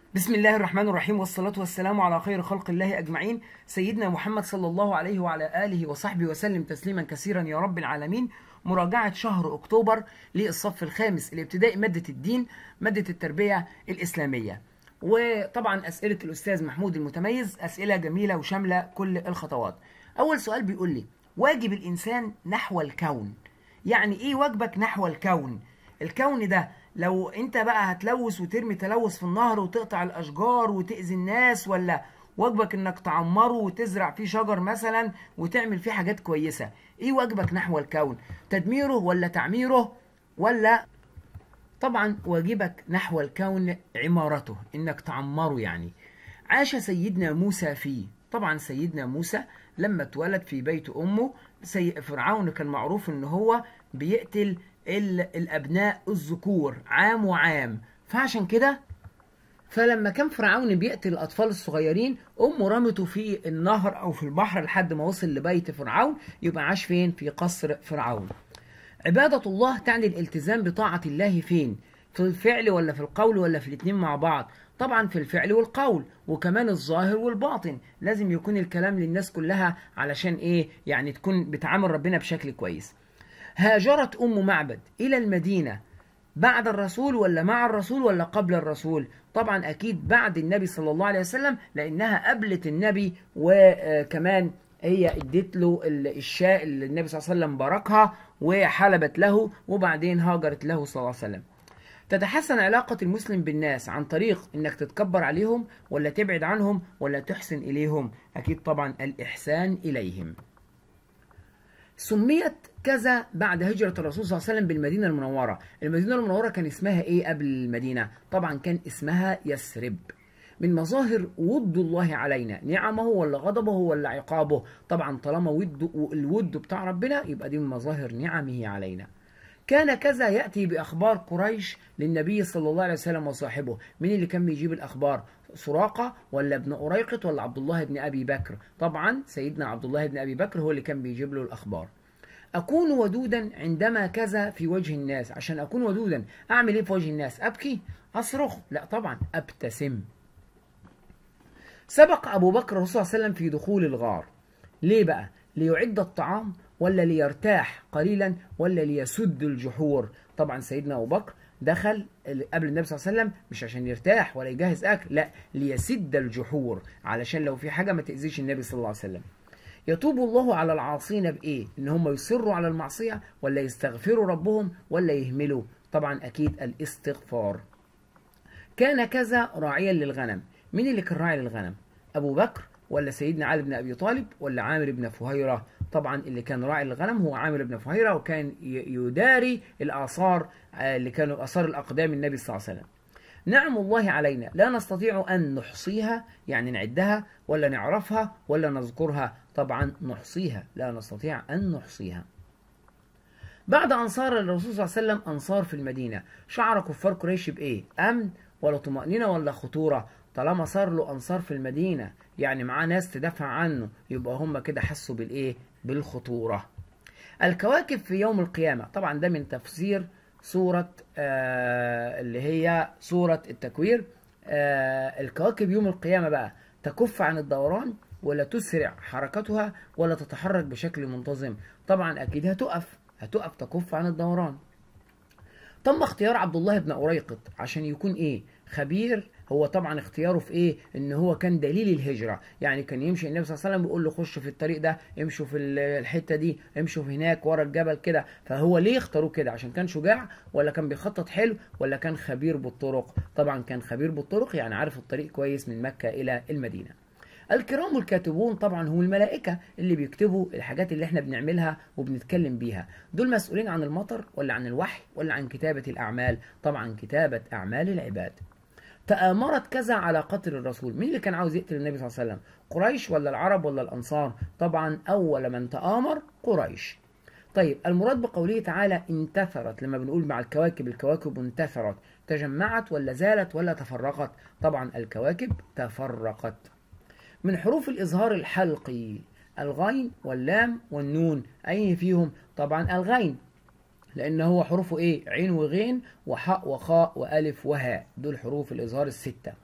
بسم الله الرحمن الرحيم والصلاة والسلام على خير خلق الله أجمعين سيدنا محمد صلى الله عليه وعلى آله وصحبه وسلم تسليما كثيرا يا رب العالمين مراجعة شهر أكتوبر للصف الخامس الابتدائي مادة الدين مادة التربية الإسلامية وطبعا أسئلة الأستاذ محمود المتميز أسئلة جميلة وشاملة كل الخطوات أول سؤال بيقول لي واجب الإنسان نحو الكون يعني إيه واجبك نحو الكون الكون ده لو انت بقى هتلوث وترمي تلوث في النهر وتقطع الاشجار وتأذي الناس ولا واجبك انك تعمره وتزرع فيه شجر مثلا وتعمل فيه حاجات كويسة ايه واجبك نحو الكون تدميره ولا تعميره ولا طبعا واجبك نحو الكون عمارته انك تعمره يعني عاش سيدنا موسى فيه طبعا سيدنا موسى لما اتولد في بيت امه سي فرعون كان معروف ان هو بيقتل الابناء الذكور عام وعام فعشان كده فلما كان فرعون بيقتل الاطفال الصغيرين امه رمته في النهر او في البحر لحد ما وصل لبيت فرعون يبقى عاش فين في قصر فرعون عبادة الله تعني الالتزام بطاعة الله فين في الفعل ولا في القول ولا في الاتنين مع بعض طبعا في الفعل والقول وكمان الظاهر والباطن لازم يكون الكلام للناس كلها علشان ايه يعني تكون بتعامل ربنا بشكل كويس هاجرت أم معبد إلى المدينة بعد الرسول ولا مع الرسول ولا قبل الرسول طبعا أكيد بعد النبي صلى الله عليه وسلم لأنها قبلت النبي وكمان هي ادت له الشاء اللي النبي صلى الله عليه وسلم باركها وحلبت له وبعدين هاجرت له صلى الله عليه وسلم تتحسن علاقة المسلم بالناس عن طريق انك تتكبر عليهم ولا تبعد عنهم ولا تحسن اليهم اكيد طبعا الاحسان اليهم سميت كذا بعد هجرة الرسول صلى الله عليه وسلم بالمدينة المنورة المدينة المنورة كان اسمها ايه قبل المدينة طبعا كان اسمها يثرب من مظاهر ود الله علينا نعمه ولا غضبه ولا عقابه طبعا طالما ود الود بتاع ربنا يبقى دي من مظاهر نعمه علينا كان كذا يأتي بأخبار قريش للنبي صلى الله عليه وسلم وصاحبه مين اللي كان بيجيب الأخبار سراقة ولا ابن أريقط ولا عبد الله بن أبي بكر طبعا سيدنا عبد الله بن أبي بكر هو اللي كان بيجيب له الأخبار أكون ودودا عندما كذا في وجه الناس عشان أكون ودودا أعمل إيه في وجه الناس أبكي أصرخ لا طبعا أبتسم سبق أبو بكر الرسول صلى الله عليه وسلم في دخول الغار ليه بقى ليعد الطعام ولا ليرتاح قليلا ولا ليسد الجحور طبعا سيدنا أبو بكر دخل قبل النبي صلى الله عليه وسلم مش عشان يرتاح ولا يجهز أكل لا ليسد الجحور علشان لو في حاجة ما تأذيش النبي صلى الله عليه وسلم يتوب الله على العاصين بإيه؟ إن هم يصروا على المعصية ولا يستغفروا ربهم ولا يهملوا؟ طبعا أكيد الاستغفار. كان كذا راعيا للغنم، مين اللي كان راعي للغنم؟ أبو بكر ولا سيدنا علي بن أبي طالب ولا عامر بن فهيرة؟ طبعا اللي كان راعي الغنم هو عامر بن فهيرة وكان يداري الآثار اللي كانوا آثار الأقدام النبي صلى الله عليه وسلم. نعم الله علينا لا نستطيع أن نحصيها يعني نعدها ولا نعرفها ولا نذكرها طبعا نحصيها لا نستطيع أن نحصيها بعد أنصار الرسول صلى الله عليه وسلم أنصار في المدينة شعر كفار قريش بإيه أمن ولا طمأنينة ولا خطورة طالما صار له أنصار في المدينة يعني معاه ناس تدافع عنه يبقى هم كده حسوا بالإيه بالخطورة الكواكب في يوم القيامة طبعا ده من تفسير سورة آه اللي هي سورة التكوير آه الكواكب يوم القيامة بقى تكف عن الدوران ولا تسرع حركتها ولا تتحرك بشكل منتظم طبعا أكيد هتقف هتقف تكف عن الدوران تم اختيار عبد الله بن أريقط عشان يكون إيه خبير هو طبعا اختياره في ايه ان هو كان دليل الهجره يعني كان يمشي النبي صلى الله عليه وسلم بيقول له خش في الطريق ده امشوا في الحته دي امشوا في هناك ورا الجبل كده فهو ليه اختاروه كده عشان كان شجاع ولا كان بيخطط حلو ولا كان خبير بالطرق طبعا كان خبير بالطرق يعني عارف الطريق كويس من مكه الى المدينه الكرام الكاتبون طبعا هم الملائكة اللي بيكتبوا الحاجات اللي احنا بنعملها وبنتكلم بيها دول مسؤولين عن المطر ولا عن الوحي ولا عن كتابة الأعمال طبعا كتابة أعمال العباد تآمرت كذا على قتل الرسول مين اللي كان عاوز يقتل النبي صلى الله عليه وسلم قريش ولا العرب ولا الأنصار طبعا أول من تآمر قريش طيب المراد بقوله تعالى انتثرت لما بنقول مع الكواكب الكواكب انتثرت تجمعت ولا زالت ولا تفرقت طبعا الكواكب تفرقت من حروف الإظهار الحلقي الغين واللام والنون أي فيهم طبعا الغين لأن هو حروفه إيه عين وغين وحاء وخاء وألف وهاء دول حروف الإظهار الستة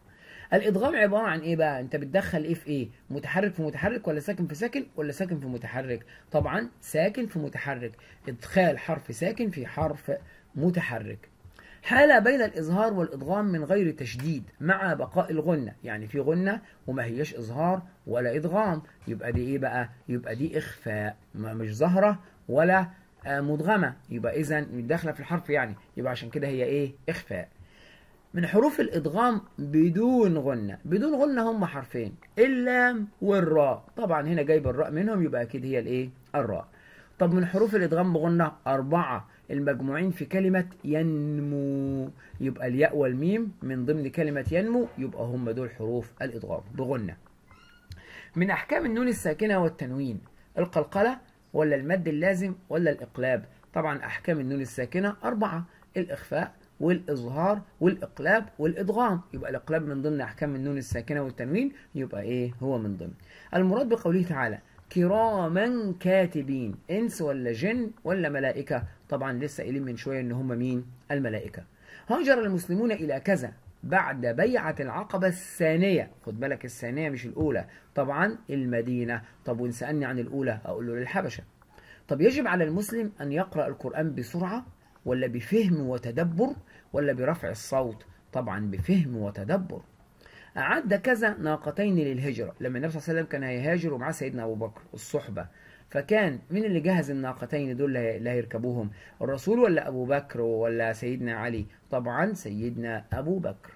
الادغام عباره عن ايه بقى انت بتدخل ايه في ايه متحرك في متحرك ولا ساكن في ساكن ولا ساكن في متحرك طبعا ساكن في متحرك ادخال حرف ساكن في حرف متحرك حالة بين الإظهار والإدغام من غير تشديد مع بقاء الغنة يعني في غنة وما هيش إظهار ولا إدغام يبقى دي إيه بقى يبقى دي إخفاء ما مش ظاهرة ولا آه، مدغمة يبقى إذا داخلة في الحرف يعني يبقى عشان كده هي إيه إخفاء من حروف الإدغام بدون غنة بدون غنة هم حرفين اللام والراء طبعا هنا جايب الراء منهم يبقى أكيد هي الإيه الراء طب من حروف الإدغام بغنة أربعة المجموعين في كلمة ينمو يبقى الياء والميم من ضمن كلمة ينمو يبقى هم دول حروف الإدغام بغنة من أحكام النون الساكنة والتنوين القلقلة ولا المد اللازم ولا الإقلاب طبعا أحكام النون الساكنة أربعة الإخفاء والإظهار والإقلاب والإدغام يبقى الإقلاب من ضمن أحكام النون الساكنة والتنوين يبقى إيه هو من ضمن المراد بقوله تعالى كراما كاتبين انس ولا جن ولا ملائكه طبعا لسه قايلين من شويه ان هم مين الملائكه هاجر المسلمون الى كذا بعد بيعة العقبة الثانية خد بالك الثانية مش الأولى طبعا المدينة طب وإن سألني عن الأولى أقول له للحبشة طب يجب على المسلم أن يقرأ القرآن بسرعة ولا بفهم وتدبر ولا برفع الصوت طبعا بفهم وتدبر أعد كذا ناقتين للهجرة لما النبي صلى الله عليه وسلم كان هيهاجر ومعاه سيدنا أبو بكر الصحبة فكان مين اللي جهز الناقتين دول اللي هيركبوهم الرسول ولا أبو بكر ولا سيدنا علي طبعا سيدنا أبو بكر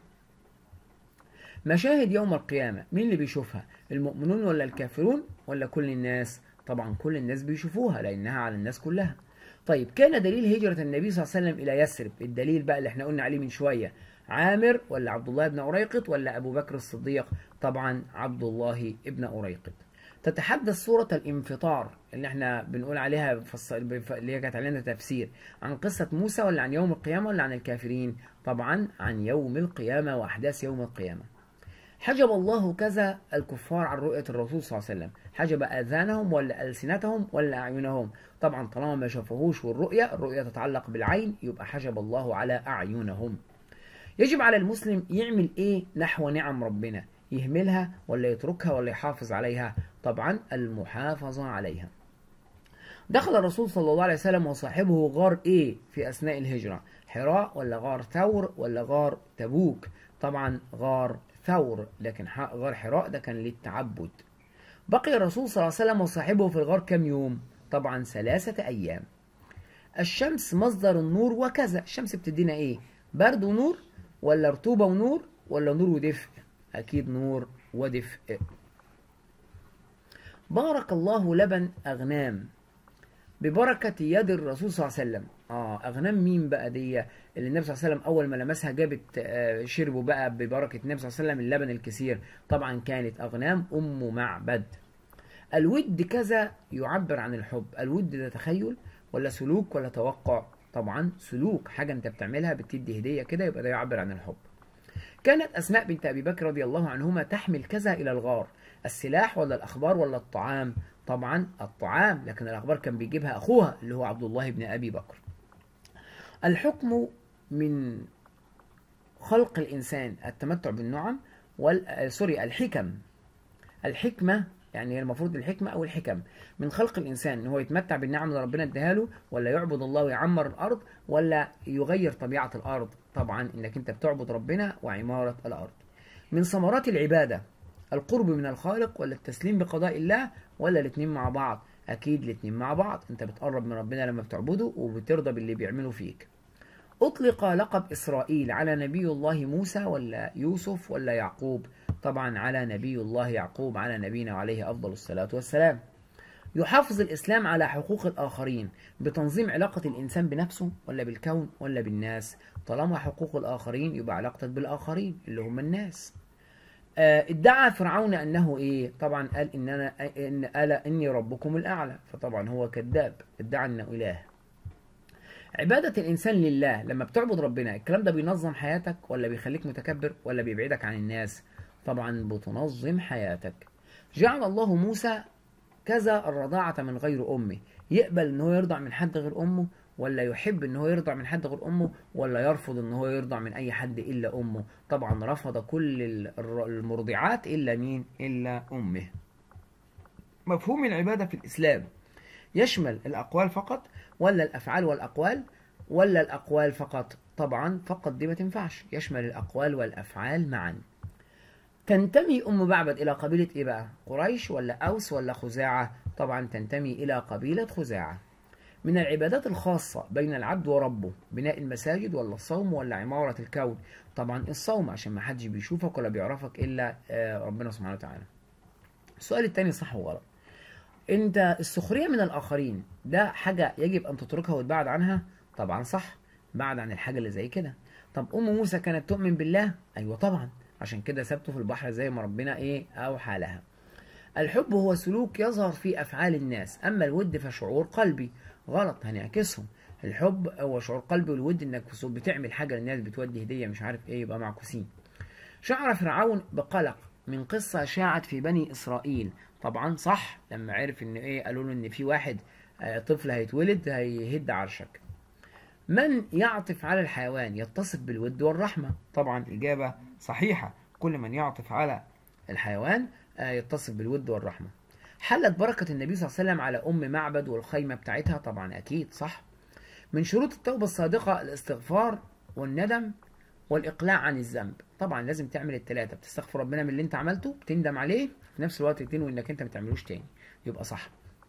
مشاهد يوم القيامة مين اللي بيشوفها المؤمنون ولا الكافرون ولا كل الناس طبعا كل الناس بيشوفوها لأنها على الناس كلها طيب كان دليل هجرة النبي صلى الله عليه وسلم إلى يثرب الدليل بقى اللي احنا قلنا عليه من شوية عامر ولا عبد الله بن أريقط ولا أبو بكر الصديق طبعا عبد الله بن أريقط تتحدث سورة الانفطار اللي احنا بنقول عليها فص... اللي هي كانت علينا تفسير عن قصة موسى ولا عن يوم القيامة ولا عن الكافرين طبعا عن يوم القيامة وأحداث يوم القيامة حجب الله كذا الكفار عن رؤية الرسول صلى الله عليه وسلم حجب آذانهم ولا ألسنتهم ولا أعينهم طبعا طالما ما شافوهوش والرؤية الرؤية تتعلق بالعين يبقى حجب الله على أعينهم يجب على المسلم يعمل ايه نحو نعم ربنا يهملها ولا يتركها ولا يحافظ عليها طبعا المحافظة عليها دخل الرسول صلى الله عليه وسلم وصاحبه غار ايه في اثناء الهجرة حراء ولا غار ثور ولا غار تبوك طبعا غار ثور لكن غار حراء ده كان للتعبد بقي الرسول صلى الله عليه وسلم وصاحبه في الغار كم يوم طبعا ثلاثة ايام الشمس مصدر النور وكذا الشمس بتدينا ايه برد ونور ولا رطوبة ونور ولا نور ودفء أكيد نور ودفء بارك الله لبن أغنام ببركة يد الرسول صلى الله عليه وسلم اه اغنام مين بقى دي اللي النبي صلى الله عليه وسلم اول ما لمسها جابت آه شربوا بقى ببركة النبي صلى الله عليه وسلم اللبن الكثير طبعا كانت اغنام ام معبد الود كذا يعبر عن الحب الود ده تخيل ولا سلوك ولا توقع طبعا سلوك حاجة انت بتعملها بتدي هدية كده يبقى ده يعبر عن الحب كانت أسماء بنت أبي بكر رضي الله عنهما تحمل كذا إلى الغار السلاح ولا الأخبار ولا الطعام طبعا الطعام لكن الأخبار كان بيجيبها أخوها اللي هو عبد الله بن أبي بكر الحكم من خلق الإنسان التمتع بالنعم وال... سوري الحكم الحكمة يعني هي المفروض الحكمة أو الحكم من خلق الإنسان إن هو يتمتع بالنعم اللي ربنا اداها له ولا يعبد الله ويعمر الأرض ولا يغير طبيعة الأرض طبعا إنك أنت بتعبد ربنا وعمارة الأرض من ثمرات العبادة القرب من الخالق ولا التسليم بقضاء الله ولا الاتنين مع بعض أكيد الاتنين مع بعض أنت بتقرب من ربنا لما بتعبده وبترضى باللي بيعمله فيك أطلق لقب إسرائيل على نبي الله موسى ولا يوسف ولا يعقوب طبعا على نبي الله يعقوب على نبينا وعليه أفضل الصلاة والسلام يحافظ الإسلام على حقوق الآخرين بتنظيم علاقة الإنسان بنفسه ولا بالكون ولا بالناس طالما حقوق الآخرين يبقى علاقتك بالآخرين اللي هم الناس آه ادعى فرعون أنه إيه طبعا قال إن أنا إن ألا إني ربكم الأعلى فطبعا هو كذاب ادعى أنه إله عبادة الإنسان لله لما بتعبد ربنا الكلام ده بينظم حياتك ولا بيخليك متكبر ولا بيبعدك عن الناس طبعا بتنظم حياتك جعل الله موسى كذا الرضاعة من غير أمه يقبل ان هو يرضع من حد غير أمه ولا يحب ان هو يرضع من حد غير امه ولا يرفض ان هو يرضع من اي حد الا امه طبعا رفض كل ال- الر- المرضعات الا مين الا امه مفهوم العباده في الاسلام يشمل الاقوال فقط ولا الافعال والاقوال ولا الاقوال فقط طبعا فقط دي ما تنفعش يشمل الاقوال والافعال معا تنتمي ام معبد الى قبيله ايه بقى قريش ولا اوس ولا خزاعه طبعا تنتمي الى قبيله خزاعه من العبادات الخاصة بين العبد وربه بناء المساجد ولا الصوم ولا عمارة الكون طبعا الصوم عشان ما حدش بيشوفك ولا بيعرفك إلا آه، ربنا سبحانه وتعالى السؤال التاني صح وغلط انت السخرية من الآخرين ده حاجة يجب أن تتركها وتبعد عنها طبعا صح بعد عن الحاجة اللي زي كده طب أم موسى كانت تؤمن بالله أيوة طبعا عشان كده سابته في البحر زي ما ربنا إيه أوحى لها الحب هو سلوك يظهر في أفعال الناس أما الود فشعور قلبي غلط هنعكسهم الحب هو شعور قلبي والود انك بتعمل حاجه للناس بتودي هديه مش عارف ايه يبقى معكوسين شعر فرعون بقلق من قصه شاعت في بني اسرائيل طبعا صح لما عرف ان ايه قالوا له ان في واحد آه، طفل هيتولد هيهد عرشك من يعطف على الحيوان يتصف بالود والرحمه طبعا اجابه صحيحه كل من يعطف على الحيوان آه، يتصف بالود والرحمه حلت بركة النبي صلى الله عليه وسلم على أم معبد والخيمة بتاعتها طبعا أكيد صح من شروط التوبة الصادقة الاستغفار والندم والإقلاع عن الذنب طبعا لازم تعمل التلاتة بتستغفر ربنا من اللي انت عملته بتندم عليه في نفس الوقت تنوي انك انت ما تعملوش تاني يبقى صح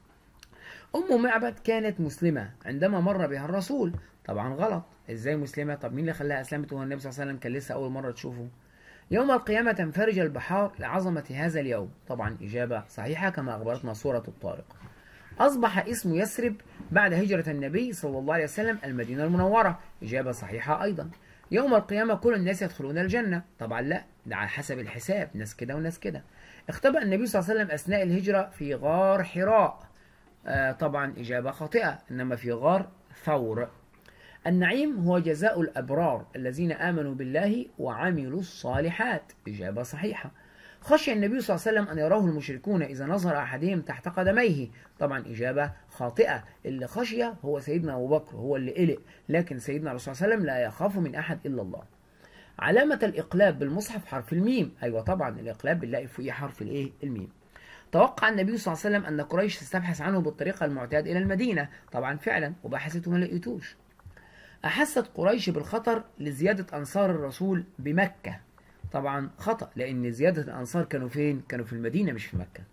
أم معبد كانت مسلمة عندما مر بها الرسول طبعا غلط ازاي مسلمة طب مين اللي خلاها أسلمت وهو النبي صلى الله عليه وسلم كان لسه أول مرة تشوفه يوم القيامة تنفرج البحار لعظمة هذا اليوم طبعا إجابة صحيحة كما أخبرتنا سورة الطارق أصبح اسم يثرب بعد هجرة النبي صلى الله عليه وسلم المدينة المنورة إجابة صحيحة أيضا يوم القيامة كل الناس يدخلون الجنة طبعا لا ده على حسب الحساب ناس كده وناس كده اختبأ النبي صلى الله عليه وسلم أثناء الهجرة في غار حراء آه طبعا إجابة خاطئة إنما في غار ثور النعيم هو جزاء الأبرار الذين آمنوا بالله وعملوا الصالحات إجابة صحيحة خشي النبي صلى الله عليه وسلم أن يراه المشركون إذا نظر أحدهم تحت قدميه طبعا إجابة خاطئة اللي خشي هو سيدنا أبو بكر هو اللي قلق لكن سيدنا الرسول صلى الله عليه وسلم لا يخاف من أحد إلا الله علامة الإقلاب بالمصحف حرف الميم أيوة طبعا الإقلاب بنلاقي فوقيه حرف الإيه الميم توقع النبي صلى الله عليه وسلم أن قريش تستبحث عنه بالطريقة المعتاد إلى المدينة طبعا فعلا وبحثت وما لقيتوش أحست قريش بالخطر لزيادة أنصار الرسول بمكة طبعا خطأ لأن زيادة الأنصار كانوا فين؟ كانوا في المدينة مش في مكة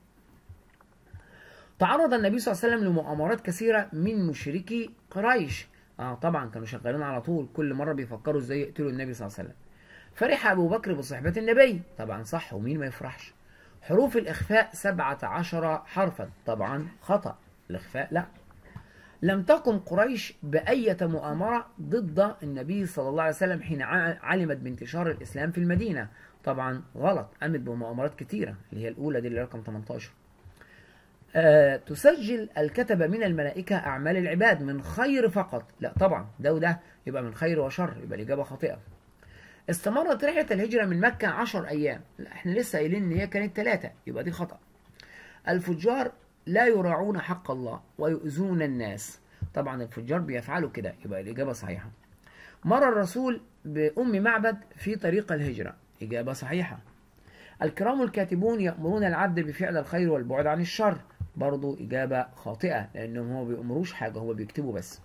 تعرض النبي صلى الله عليه وسلم لمؤامرات كثيرة من مشركي قريش آه طبعا كانوا شغالين على طول كل مرة بيفكروا ازاي يقتلوا النبي صلى الله عليه وسلم فرح أبو بكر بصحبة النبي طبعا صح ومين ما يفرحش حروف الإخفاء سبعة عشر حرفا طبعا خطأ الإخفاء لا لم تقم قريش بأية مؤامرة ضد النبي صلى الله عليه وسلم حين ع- علمت بانتشار الإسلام في المدينة طبعا غلط قامت بمؤامرات كتيرة اللي هي الأولى دي اللي رقم 18 آه تسجل الكتبة من الملائكة أعمال العباد من خير فقط لا طبعا ده وده يبقى من خير وشر يبقى الإجابة خاطئة استمرت رحلة الهجرة من مكة عشر أيام لا احنا لسه قايلين إن هي كانت ثلاثة يبقى دي خطأ الفجار لا يراعون حق الله ويؤذون الناس طبعا الفجار بيفعلوا كده يبقى الإجابة صحيحة مر الرسول بأم معبد في طريق الهجرة إجابة صحيحة الكرام الكاتبون يأمرون العبد بفعل الخير والبعد عن الشر برضو إجابة خاطئة لأنهم هو بيأمروش حاجة هو بيكتبوا بس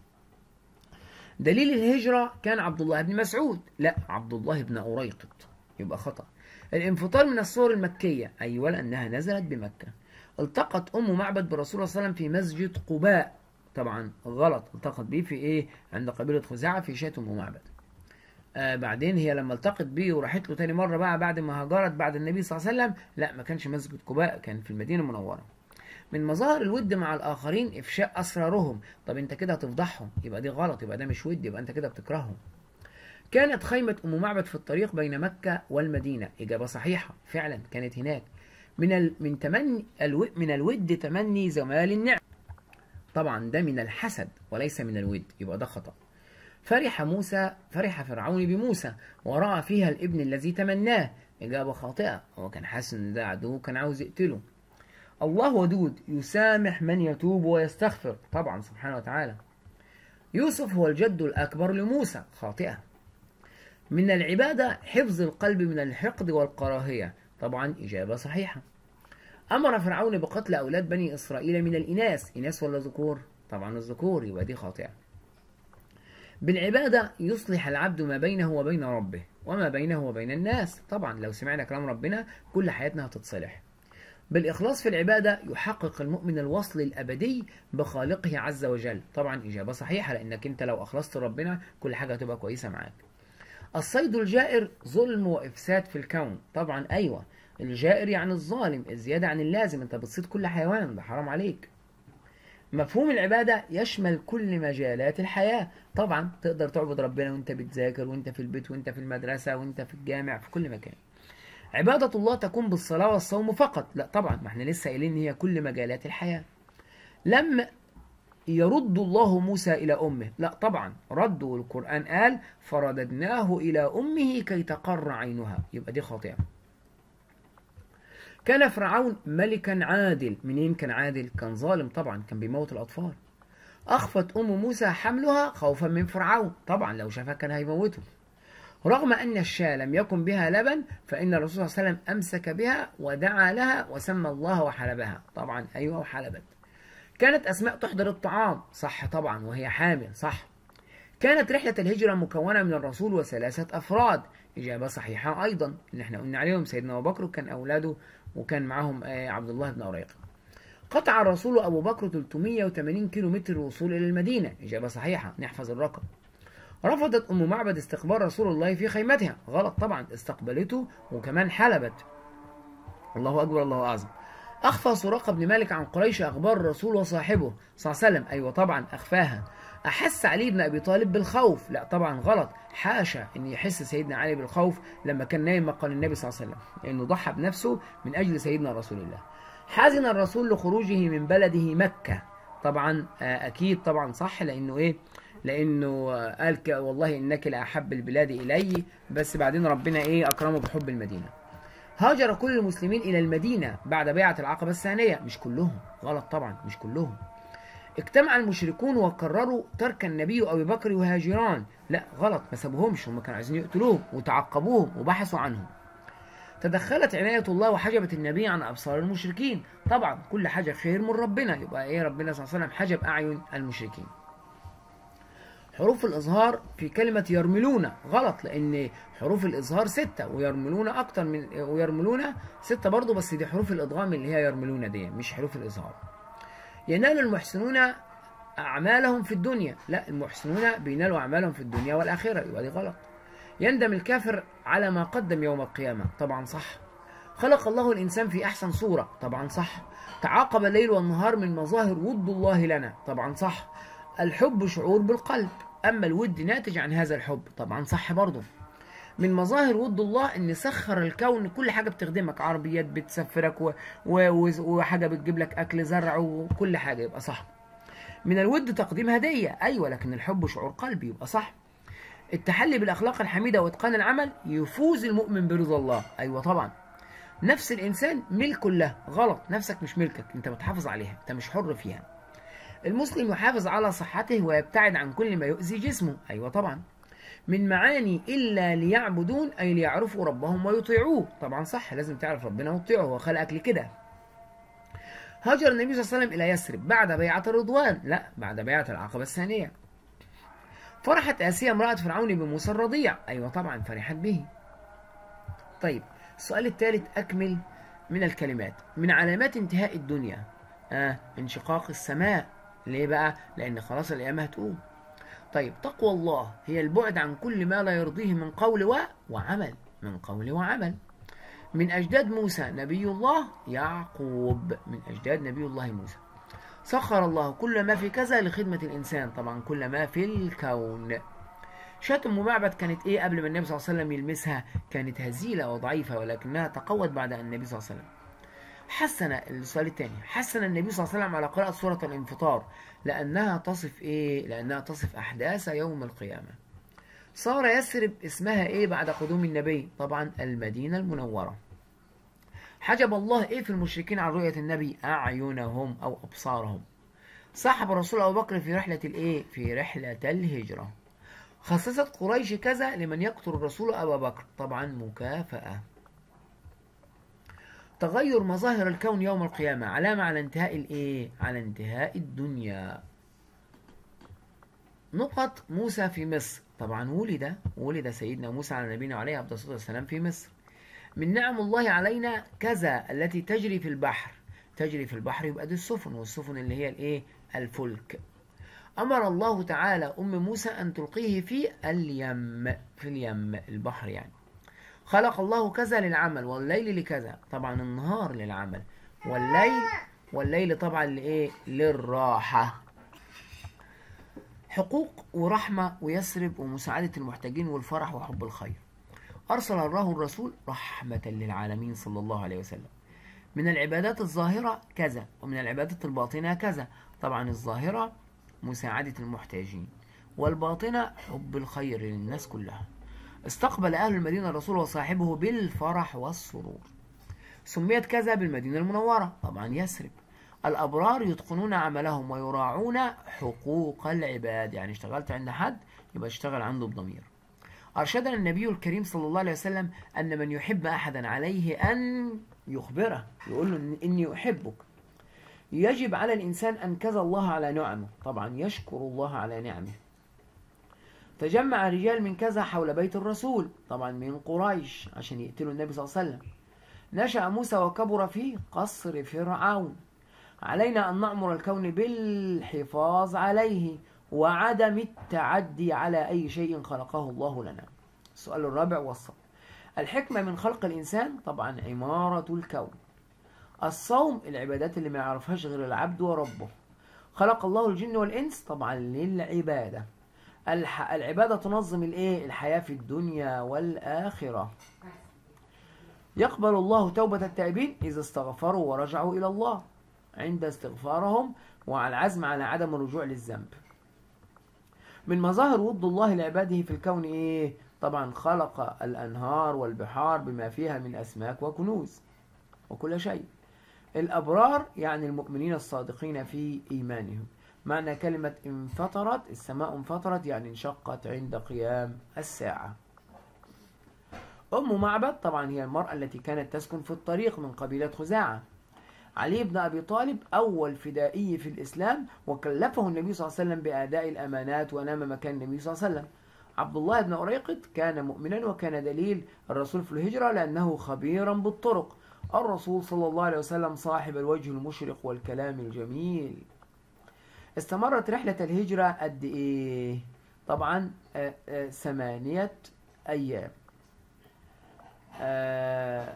دليل الهجرة كان عبد الله بن مسعود لا عبد الله بن أريقط يبقى خطأ الانفطار من الصور المكية أيوة لأنها نزلت بمكة التقت أم معبد برسول الله صلى الله عليه وسلم في مسجد قباء طبعا غلط التقت بيه في إيه عند قبيلة خزاعة في شاة أم معبد آه بعدين هي لما التقت بيه وراحت له تاني مرة بقى بعد ما هاجرت بعد النبي صلى الله عليه وسلم لا ما كانش مسجد قباء كان في المدينة المنورة من مظاهر الود مع الآخرين إفشاء أسرارهم طب أنت كده هتفضحهم يبقى دي غلط يبقى ده مش ود يبقى أنت كده بتكرههم كانت خيمة أم معبد في الطريق بين مكة والمدينة إجابة صحيحة فعلا كانت هناك من ال... من تمني الو... من الود تمني زوال النعم طبعا ده من الحسد وليس من الود يبقى ده خطأ فرح موسى فرح فرعون بموسى ورأى فيها الابن الذي تمناه إجابة خاطئة هو كان حاسس إن ده عدو كان عاوز يقتله الله ودود يسامح من يتوب ويستغفر طبعا سبحانه وتعالى يوسف هو الجد الأكبر لموسى خاطئة من العبادة حفظ القلب من الحقد والكراهية طبعا إجابة صحيحة أمر فرعون بقتل أولاد بني إسرائيل من الإناث إناث ولا ذكور طبعا الذكور يبقى دي خاطئة بالعبادة يصلح العبد ما بينه وبين ربه وما بينه وبين الناس طبعا لو سمعنا كلام ربنا كل حياتنا هتتصلح بالإخلاص في العبادة يحقق المؤمن الوصل الأبدي بخالقه عز وجل طبعا إجابة صحيحة لأنك أنت لو أخلصت ربنا كل حاجة هتبقى كويسة معاك الصيد الجائر ظلم وإفساد في الكون طبعا أيوة الجائر يعني الظالم الزيادة عن اللازم أنت بتصيد كل حيوان ده حرام عليك مفهوم العبادة يشمل كل مجالات الحياة طبعا تقدر تعبد ربنا وانت بتذاكر وانت في البيت وانت في المدرسة وانت في الجامع في كل مكان عبادة الله تكون بالصلاة والصوم فقط لا طبعا ما احنا لسه قايلين هي كل مجالات الحياة لم يرد الله موسى إلى أمه لا طبعا ردوا القرآن قال فرددناه إلى أمه كي تقر عينها يبقى دي خاطئة كان فرعون ملكا عادل منين كان عادل كان ظالم طبعا كان بيموت الأطفال أخفت أم موسى حملها خوفا من فرعون طبعا لو شافها كان هيموته رغم أن الشاة لم يكن بها لبن فإن الرسول صلى الله عليه وسلم أمسك بها ودعا لها وسمى الله وحلبها طبعا أيوة وحلبت كانت أسماء تحضر الطعام صح طبعا وهي حامل صح كانت رحلة الهجرة مكونة من الرسول وثلاثة أفراد إجابة صحيحة أيضا اللي احنا قلنا عليهم سيدنا أبو بكر وكان أولاده وكان معهم عبد الله بن أريق قطع الرسول أبو بكر 380 كيلو متر الوصول إلى المدينة إجابة صحيحة نحفظ الرقم رفضت أم معبد استقبال رسول الله في خيمتها غلط طبعا استقبلته وكمان حلبت الله أكبر الله أعظم أخفى سراقة بن مالك عن قريش أخبار الرسول وصاحبه صلى الله عليه وسلم أيوة طبعا أخفاها أحس علي بن أبي طالب بالخوف لا طبعا غلط حاشا أن يحس سيدنا علي بالخوف لما كان نايم مقال النبي صلى الله عليه وسلم لأنه ضحى بنفسه من أجل سيدنا رسول الله حزن الرسول لخروجه من بلده مكة طبعا أكيد طبعا صح لأنه إيه لأنه قال والله إنك لأحب البلاد إلي بس بعدين ربنا إيه أكرمه بحب المدينة هاجر كل المسلمين إلى المدينة بعد بيعة العقبة الثانية مش كلهم غلط طبعا مش كلهم اجتمع المشركون وقرروا ترك النبي أبي بكر يهاجران لا غلط ما سابوهمش هم كانوا عايزين يقتلوهم وتعقبوهم وبحثوا عنهم تدخلت عناية الله وحجبت النبي عن أبصار المشركين طبعا كل حاجة خير من ربنا يبقى إيه ربنا صلى الله عليه وسلم حجب أعين المشركين حروف الإظهار في كلمة يرملون غلط لأن حروف الإظهار ستة ويرملون أكتر من ويرملون ستة برضو بس دي حروف الإدغام اللي هي يرملون دي مش حروف الإظهار ينال المحسنون أعمالهم في الدنيا لا المحسنون بينالوا أعمالهم في الدنيا والآخرة يبقى دي غلط يندم الكافر على ما قدم يوم القيامة طبعا صح خلق الله الإنسان في أحسن صورة طبعا صح تعاقب الليل والنهار من مظاهر ود الله لنا طبعا صح الحب شعور بالقلب أما الود ناتج عن هذا الحب طبعا صح برضه من مظاهر ود الله ان سخر الكون كل حاجه بتخدمك عربيات بتسفرك و... و... وحاجه بتجيب لك اكل زرع وكل حاجه يبقى صح من الود تقديم هديه ايوه لكن الحب شعور قلبي يبقى صح التحلي بالاخلاق الحميده واتقان العمل يفوز المؤمن برضا الله ايوه طبعا نفس الانسان ملك له غلط نفسك مش ملكك انت بتحافظ عليها انت مش حر فيها المسلم يحافظ على صحته ويبتعد عن كل ما يؤذي جسمه ايوه طبعا من معاني إلا ليعبدون أي ليعرفوا ربهم ويطيعوه طبعا صح لازم تعرف ربنا وتطيعه هو خلقك لكده هاجر النبي صلى الله عليه وسلم إلى يثرب بعد بيعة الرضوان لا بعد بيعة العقبة الثانية فرحت آسيا امرأة فرعون بموسى الرضيع أيوة طبعا فرحت به طيب السؤال الثالث أكمل من الكلمات من علامات انتهاء الدنيا آه انشقاق السماء ليه بقى لأن خلاص القيامة هتقوم طيب تقوى الله هي البعد عن كل ما لا يرضيه من قول و... وعمل من قول وعمل من أجداد موسى نبي الله يعقوب من أجداد نبي الله موسى سخر الله كل ما في كذا لخدمة الإنسان طبعا كل ما في الكون شاة أم معبد كانت إيه قبل ما النبي صلى الله عليه وسلم يلمسها كانت هزيلة وضعيفة ولكنها تقوت بعد النبي صلى الله عليه وسلم حسن السؤال الثاني حسن النبي صلى الله عليه وسلم على قراءة سورة الانفطار لأنها تصف إيه؟ لأنها تصف أحداث يوم القيامة. صار يثرب اسمها إيه بعد قدوم النبي؟ طبعا المدينة المنورة. حجب الله إيه في المشركين عن رؤية النبي؟ أعينهم أو أبصارهم. صاحب الرسول أبو بكر في رحلة الإيه؟ في رحلة الهجرة خصصت قريش كذا لمن يقتل الرسول أبا بكر طبعا مكافأة تغير مظاهر الكون يوم القيامة علامة على انتهاء الإيه؟ على انتهاء الدنيا نقط موسى في مصر طبعا ولد ولد سيدنا موسى على نبينا عليه أفضل الصلاة والسلام في مصر من نعم الله علينا كذا التي تجري في البحر تجري في البحر يبقى دي السفن والسفن اللي هي الايه الفلك أمر الله تعالى أم موسى أن تلقيه في اليم في اليم البحر يعني خلق الله كذا للعمل والليل لكذا طبعا النهار للعمل والليل والليل طبعا لإيه للراحة حقوق ورحمة ويسرب ومساعدة المحتاجين والفرح وحب الخير أرسل الله الرسول رحمة للعالمين صلى الله عليه وسلم من العبادات الظاهرة كذا ومن العبادات الباطنة كذا طبعا الظاهرة مساعدة المحتاجين والباطنة حب الخير للناس كلها استقبل أهل المدينة الرسول وصاحبه بالفرح والسرور سميت كذا بالمدينة المنورة طبعا يسرب الأبرار يتقنون عملهم ويراعون حقوق العباد يعني اشتغلت عند حد يبقى اشتغل عنده بضمير أرشدنا النبي الكريم صلى الله عليه وسلم أن من يحب أحدا عليه أن يخبره يقول له إني أحبك يجب على الإنسان أن كذا الله على نعمه طبعا يشكر الله على نعمه تجمع رجال من كذا حول بيت الرسول طبعا من قريش عشان يقتلوا النبي صلى الله عليه وسلم نشأ موسى وكبر في قصر فرعون علينا أن نأمر الكون بالحفاظ عليه وعدم التعدي على أي شيء خلقه الله لنا السؤال الرابع والصبر الحكمة من خلق الإنسان طبعا عمارة الكون الصوم العبادات اللي ما يعرفهاش غير العبد وربه خلق الله الجن والإنس طبعا للعبادة الح... العبادة تنظم الايه الحياة في الدنيا والآخرة يقبل الله توبة التائبين إذا استغفروا ورجعوا إلى الله عند استغفارهم وعلى العزم على عدم الرجوع للذنب من مظاهر ود الله لعباده في الكون إيه؟ طبعا خلق الأنهار والبحار بما فيها من أسماك وكنوز وكل شيء الأبرار يعني المؤمنين الصادقين في إيمانهم معنى كلمة انفطرت السماء انفطرت يعني انشقت عند قيام الساعة أم معبد طبعا هي المرأة التي كانت تسكن في الطريق من قبيلة خزاعة علي بن أبي طالب أول فدائي في الإسلام وكلفه النبي صلى الله عليه وسلم بأداء الأمانات ونام مكان النبي صلى الله عليه وسلم عبد الله بن أريقط كان مؤمنا وكان دليل الرسول في الهجرة لأنه خبيرا بالطرق الرسول صلى الله عليه وسلم صاحب الوجه المشرق والكلام الجميل استمرت رحلة الهجرة قد إيه؟ طبعا آه، آه، ثمانية أيام آه،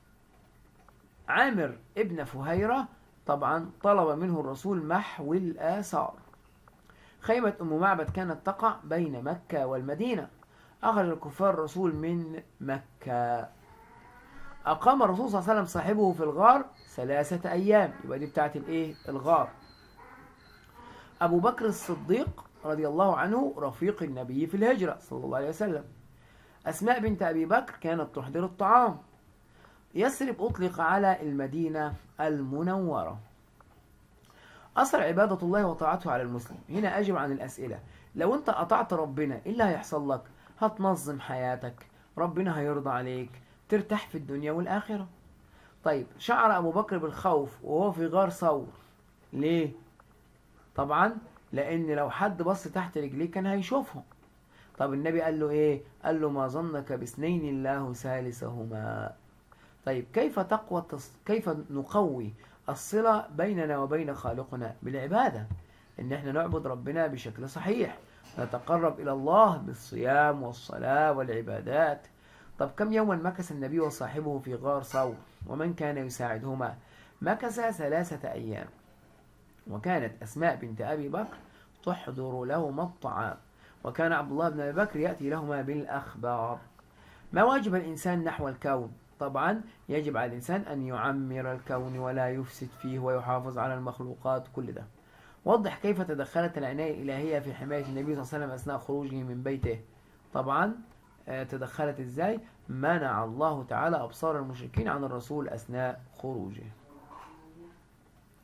عامر ابن فهيرة طبعا طلب منه الرسول محو الآثار خيمة أم معبد كانت تقع بين مكة والمدينة أخرج الكفار الرسول من مكة أقام الرسول صلى الله عليه وسلم صاحبه في الغار ثلاثة أيام يبقى دي بتاعت الإيه؟ الغار أبو بكر الصديق رضي الله عنه رفيق النبي في الهجرة صلى الله عليه وسلم أسماء بنت أبي بكر كانت تحضر الطعام يثرب أطلق على المدينة المنورة أثر عبادة الله وطاعته على المسلم هنا أجب عن الأسئلة لو أنت أطعت ربنا إيه اللي هيحصل لك هتنظم حياتك ربنا هيرضى عليك ترتاح في الدنيا والآخرة طيب شعر أبو بكر بالخوف وهو في غار ثور ليه طبعا لأن لو حد بص تحت رجليه كان هيشوفهم طب النبي قال له إيه قال له ما ظنك باثنين الله ثالثهما طيب كيف تقوى التص... كيف نقوي الصلة بيننا وبين خالقنا بالعبادة ان احنا نعبد ربنا بشكل صحيح نتقرب الى الله بالصيام والصلاة والعبادات طب كم يوما مكث النبي وصاحبه في غار ثور ومن كان يساعدهما مكث ثلاثة أيام وكانت أسماء بنت أبي بكر تحضر لهما الطعام وكان عبد الله بن أبي بكر يأتي لهما بالأخبار ما واجب الإنسان نحو الكون طبعا يجب على الإنسان أن يعمر الكون ولا يفسد فيه ويحافظ على المخلوقات كل ده وضح كيف تدخلت العناية الإلهية في حماية النبي صلى الله عليه وسلم أثناء خروجه من بيته طبعا آه، تدخلت إزاي منع الله تعالى أبصار المشركين عن الرسول أثناء خروجه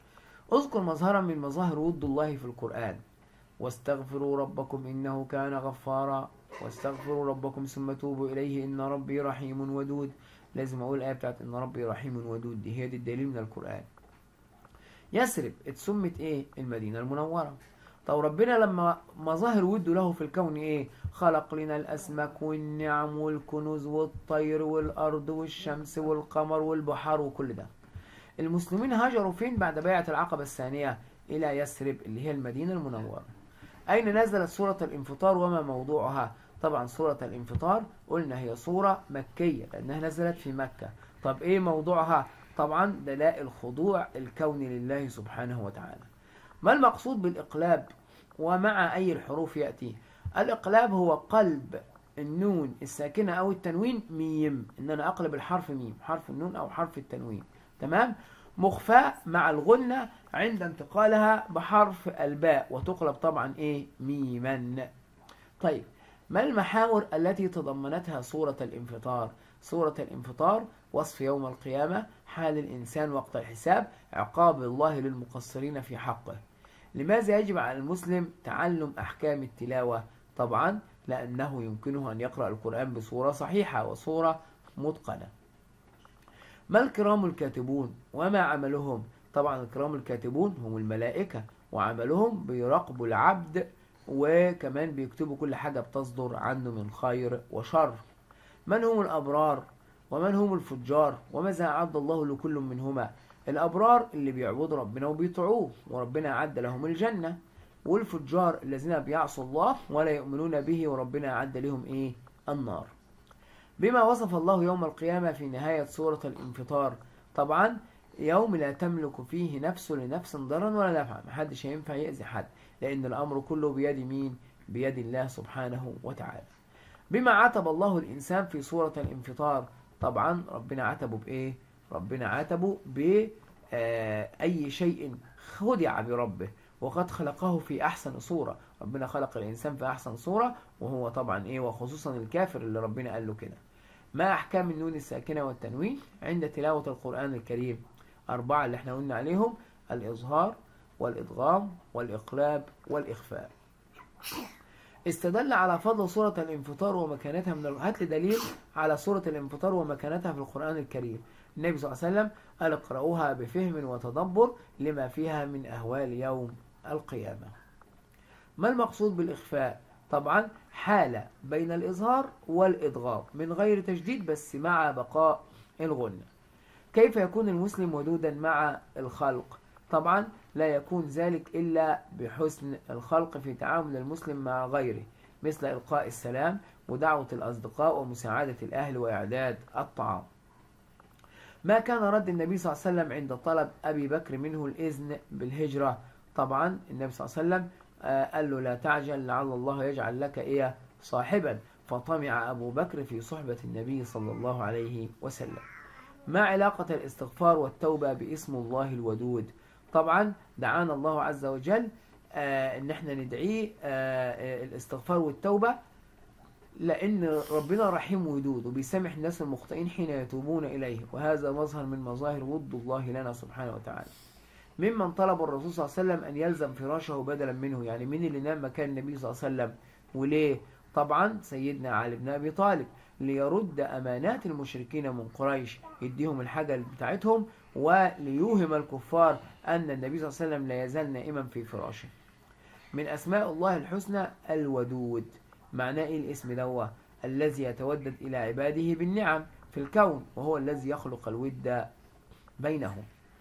اذكر مظهرا من مظاهر ود الله في القرآن واستغفروا ربكم إنه كان غفارا واستغفروا ربكم ثم توبوا إليه إن ربي رحيم ودود لازم أقول الآية بتاعت إن ربي رحيم ودود دي هي دي الدليل من القرآن يثرب اتسمت إيه المدينة المنورة طب ربنا لما مظاهر وده له في الكون إيه خلق لنا الأسماك والنعم والكنوز والطير والأرض والشمس والقمر والبحار وكل ده المسلمين هاجروا فين بعد بيعة العقبة الثانية إلى يثرب اللي هي المدينة المنورة أين نزلت سورة الانفطار وما موضوعها طبعا سورة الانفطار قلنا هي سورة مكية لأنها نزلت في مكة طب إيه موضوعها طبعا دلائل خضوع الكون لله سبحانه وتعالى ما المقصود بالإقلاب ومع أي الحروف يأتي الإقلاب هو قلب النون الساكنة أو التنوين ميم إن أنا أقلب الحرف ميم حرف النون أو حرف التنوين تمام مخفاة مع الغنة عند انتقالها بحرف الباء وتقلب طبعا إيه ميما طيب ما المحاور التي تضمنتها سورة الانفطار سورة الانفطار وصف يوم القيامة حال الإنسان وقت الحساب عقاب الله للمقصرين في حقه لماذا يجب على المسلم تعلم أحكام التلاوة طبعا لأنه يمكنه أن يقرأ القرآن بصورة صحيحة وصورة متقنة ما الكرام الكاتبون وما عملهم طبعا الكرام الكاتبون هم الملائكة وعملهم بيراقبوا العبد وكمان بيكتبوا كل حاجة بتصدر عنه من خير وشر من هم الأبرار ومن هم الفجار وماذا أعد الله لكل منهما الأبرار اللي بيعبدوا ربنا وبيطيعوه وربنا أعد لهم الجنة والفجار الذين بيعصوا الله ولا يؤمنون به وربنا أعد لهم إيه النار بما وصف الله يوم القيامة في نهاية سورة الانفطار طبعا يوم لا تملك فيه نفس لنفس ضرا ولا نفعا محدش هينفع يأذي حد لأن الأمر كله بيد مين بيد الله سبحانه وتعالى بما عتب الله الإنسان في سورة الانفطار طبعا ربنا عتبه بإيه ربنا عاتبه بأي شيء خدع بربه وقد خلقه في أحسن صورة ربنا خلق الإنسان في أحسن صورة وهو طبعا إيه وخصوصا الكافر اللي ربنا قال له كده ما أحكام النون الساكنة والتنوين عند تلاوة القرآن الكريم أربعة اللي احنا قلنا عليهم الإظهار والإدغام والإقلاب والإخفاء استدل على فضل سورة الانفطار ومكانتها من ال... هات لي دليل على سورة الانفطار ومكانتها في القرآن الكريم النبي صلى الله عليه وسلم قال اقرأوها بفهم وتدبر لما فيها من أهوال يوم القيامة ما المقصود بالإخفاء طبعا حالة بين الإظهار والإدغام من غير تجديد بس مع بقاء الغنة كيف يكون المسلم ودودا مع الخلق طبعا لا يكون ذلك إلا بحسن الخلق في تعامل المسلم مع غيره مثل إلقاء السلام ودعوة الأصدقاء ومساعدة الأهل وإعداد الطعام ما كان رد النبي صلى الله عليه وسلم عند طلب أبي بكر منه الإذن بالهجرة طبعا النبي صلى الله عليه وسلم قال له لا تعجل لعل الله يجعل لك إيه صاحبا فطمع أبو بكر في صحبة النبي صلى الله عليه وسلم ما علاقة الاستغفار والتوبة باسم الله الودود طبعا دعانا الله عز وجل آه ان احنا ندعيه آه الاستغفار والتوبة لان ربنا رحيم ودود وبيسامح الناس المخطئين حين يتوبون اليه وهذا مظهر من مظاهر ود الله لنا سبحانه وتعالى ممن طلب الرسول صلى الله عليه وسلم ان يلزم فراشه بدلا منه يعني مين اللي نام مكان النبي صلى الله عليه وسلم وليه طبعا سيدنا علي بن ابي طالب ليرد امانات المشركين من قريش يديهم الحاجه بتاعتهم وليوهم الكفار أن النبي صلى الله عليه وسلم لا يزال نائما في فراشه من أسماء الله الحسنى الودود معناه إيه الاسم دوا الذي يتودد إلى عباده بالنعم في الكون وهو الذي يخلق الود بينهم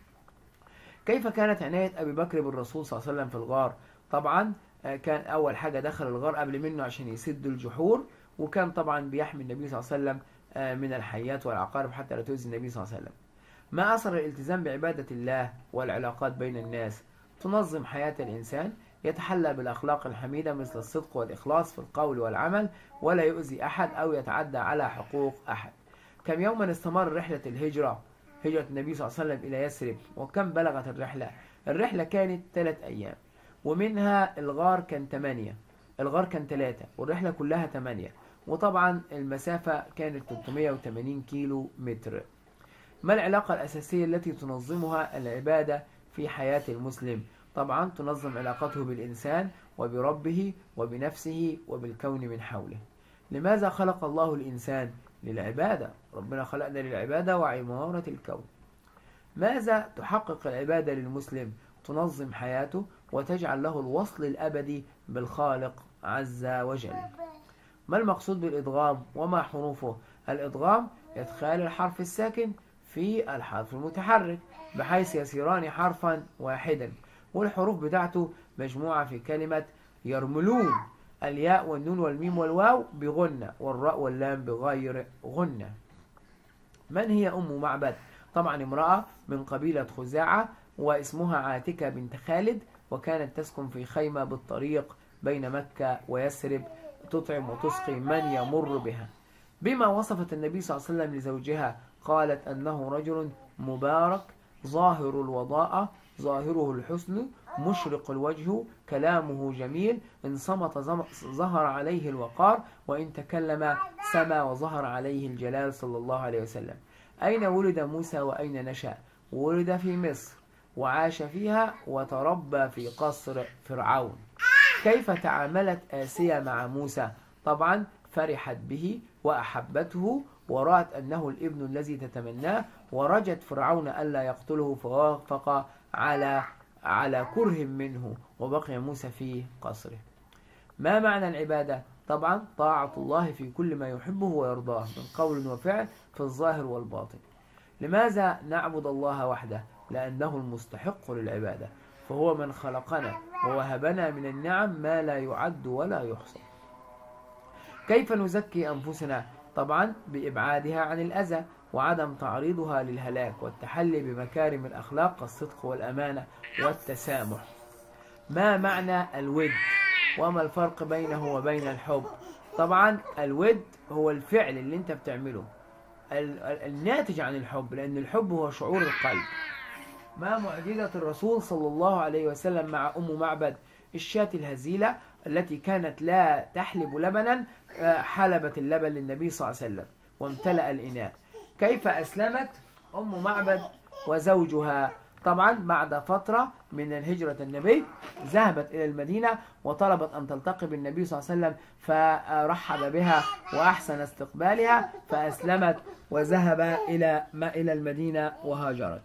كيف كانت عناية أبي بكر بالرسول صلى الله عليه وسلم في الغار طبعا كان أول حاجة دخل الغار قبل منه عشان يسد الجحور وكان طبعا بيحمي النبي صلى الله عليه وسلم من الحيات والعقارب حتى لا تؤذي النبي صلى الله عليه وسلم ما أثر الالتزام بعبادة الله والعلاقات بين الناس تنظم حياة الإنسان يتحلى بالأخلاق الحميدة مثل الصدق والإخلاص في القول والعمل ولا يؤذي أحد أو يتعدى على حقوق أحد كم يوما استمر رحلة الهجرة هجرة النبي صلى الله عليه وسلم إلى يثرب وكم بلغت الرحلة الرحلة كانت ثلاث أيام ومنها الغار كان ثمانية الغار كان ثلاثة والرحلة كلها ثمانية وطبعا المسافة كانت 380 كيلو متر ما العلاقة الأساسية التي تنظمها العبادة في حياة المسلم طبعا تنظم علاقته بالإنسان وبربه وبنفسه وبالكون من حوله لماذا خلق الله الإنسان للعبادة ربنا خلقنا للعبادة وعمارة الكون ماذا تحقق العبادة للمسلم تنظم حياته وتجعل له الوصل الأبدي بالخالق عز وجل ما المقصود بالإدغام وما حروفه الإدغام إدخال الحرف الساكن في الحرف المتحرك بحيث يصيران حرفا واحدا والحروف بتاعته مجموعة في كلمة يرملون الياء والنون والميم والواو بغنة والراء واللام بغير غنة من هي أم معبد؟ طبعا امرأة من قبيلة خزاعة واسمها عاتكة بنت خالد وكانت تسكن في خيمة بالطريق بين مكة ويسرب تطعم وتسقي من يمر بها بما وصفت النبي صلى الله عليه وسلم لزوجها قالت أنه رجل مبارك ظاهر الوضاءة ظاهره الحسن مشرق الوجه كلامه جميل إن صمت ظهر عليه الوقار وإن تكلم سما وظهر عليه الجلال صلى الله عليه وسلم أين ولد موسى وأين نشأ ولد في مصر وعاش فيها وتربى في قصر فرعون كيف تعاملت آسيا مع موسى طبعا فرحت به وأحبته ورأت أنه الابن الذي تتمناه ورجت فرعون ألا يقتله فوافق على على كره منه وبقي موسى في قصره ما معنى العبادة؟ طبعا طاعة الله في كل ما يحبه ويرضاه من قول وفعل في الظاهر والباطن لماذا نعبد الله وحده؟ لأنه المستحق للعبادة فهو من خلقنا ووهبنا من النعم ما لا يعد ولا يحصى كيف نزكي أنفسنا؟ طبعا بإبعادها عن الأذى وعدم تعريضها للهلاك والتحلي بمكارم الأخلاق الصدق والأمانة والتسامح ما معنى الود وما الفرق بينه وبين الحب طبعا الود هو الفعل اللي انت بتعمله الناتج عن الحب لأن الحب هو شعور القلب ما معجزة الرسول صلى الله عليه وسلم مع أم معبد الشاة الهزيلة التي كانت لا تحلب لبنا حلبت اللبن للنبي صلى الله عليه وسلم وامتلأ الإناء كيف أسلمت أم معبد وزوجها طبعا بعد فترة من الهجرة النبي ذهبت إلى المدينة وطلبت أن تلتقي بالنبي صلى الله عليه وسلم فرحب بها وأحسن استقبالها فأسلمت وذهب إلى ما إلى المدينة وهاجرت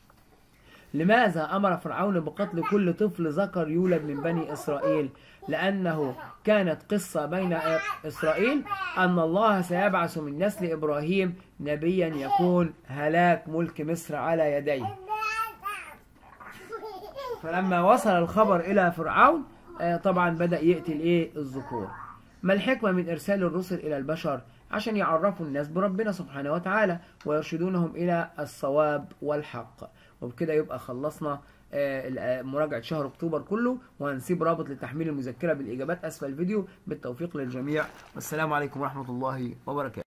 لماذا أمر فرعون بقتل كل طفل ذكر يولد من بني إسرائيل لأنه كانت قصة بين إسرائيل أن الله سيبعث من نسل إبراهيم نبيا يكون هلاك ملك مصر على يديه فلما وصل الخبر إلى فرعون طبعا بدأ يقتل إيه الذكور ما الحكمة من إرسال الرسل إلى البشر عشان يعرفوا الناس بربنا سبحانه وتعالى ويرشدونهم إلى الصواب والحق وبكده يبقى خلصنا مراجعة شهر أكتوبر كله وهنسيب رابط لتحميل المذكرة بالإجابات أسفل الفيديو بالتوفيق للجميع والسلام عليكم ورحمة الله وبركاته